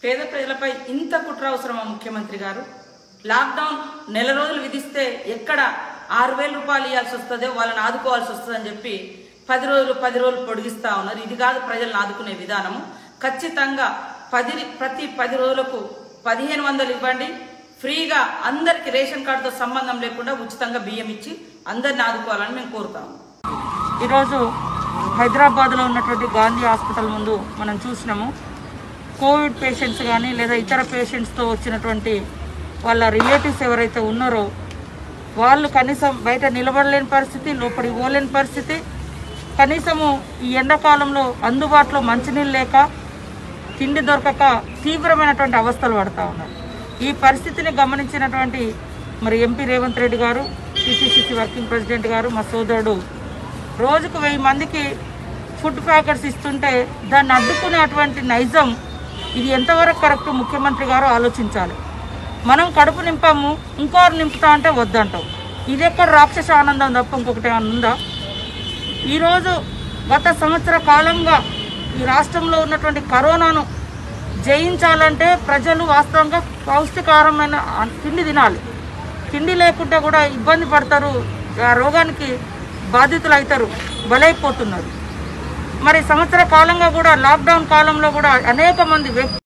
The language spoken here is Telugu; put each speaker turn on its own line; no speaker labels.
పేద ప్రజలపై ఇంత కుట్ర అవసరమా ముఖ్యమంత్రి గారు లాక్డౌన్ నెల రోజులు విధిస్తే ఎక్కడ ఆరు వేల రూపాయలు ఇవ్వాల్సి వస్తుందో వాళ్ళని ఆదుకోవాల్సి వస్తుందని చెప్పి పది రోజులు పది రోజులు పొడిగిస్తా ఉన్నారు ఇది కాదు ప్రజలను ఆదుకునే విధానము ఖచ్చితంగా పది ప్రతి పది రోజులకు పదిహేను వందలు ఇవ్వండి ఫ్రీగా అందరికి రేషన్ కార్డుతో సంబంధం లేకుండా ఉచితంగా బియ్యం ఇచ్చి అందరిని ఆదుకోవాలని మేము కోరుతాము ఈరోజు హైదరాబాద్లో ఉన్నటువంటి గాంధీ హాస్పిటల్ ముందు మనం చూసినాము కోవిడ్ పేషెంట్స్ కానీ లేదా ఇతర పేషెంట్స్తో వచ్చినటువంటి వాళ్ళ రిలేటివ్స్ ఎవరైతే ఉన్నారో వాళ్ళు కనీసం బయట నిలబడలేని పరిస్థితి లోపలికి పోలేని పరిస్థితి కనీసము ఈ ఎండాకాలంలో అందుబాటులో మంచినీళ్ళు లేక తిండి దొరకక తీవ్రమైనటువంటి అవస్థలు పడతా ఉన్నారు ఈ పరిస్థితిని గమనించినటువంటి మరి ఎంపీ రేవంత్ రెడ్డి గారు టీపీసీసీ వర్కింగ్ ప్రెసిడెంట్ గారు మా సోదరుడు రోజుకు వెయ్యి మందికి ఫుడ్ ప్యాకెట్స్ ఇస్తుంటే దాన్ని అడ్డుకునేటువంటి నైజం ఇది ఎంతవరకు కరెక్ట్ ముఖ్యమంత్రి గారు ఆలోచించాలి మనం కడుపు నింపాము ఇంకోరు నింపుతా అంటే వద్దంటాం ఇది ఎక్కడ రాక్షస ఆనందం తప్ప ఇంకొకటి ఏమన్నా ఉందా ఈరోజు గత సంవత్సర కాలంగా ఈ రాష్ట్రంలో ఉన్నటువంటి కరోనాను జయించాలంటే ప్రజలు వాస్తవంగా పౌష్టికారమైన తిండి తినాలి తిండి లేకుంటే కూడా ఇబ్బంది పడతారు ఆ రోగానికి బాధితులు అవుతారు బలైపోతున్నారు మరి సంవత్సర కాలంగా కూడా లాక్డౌన్ కాలంలో కూడా అనేక మంది వ్యక్తి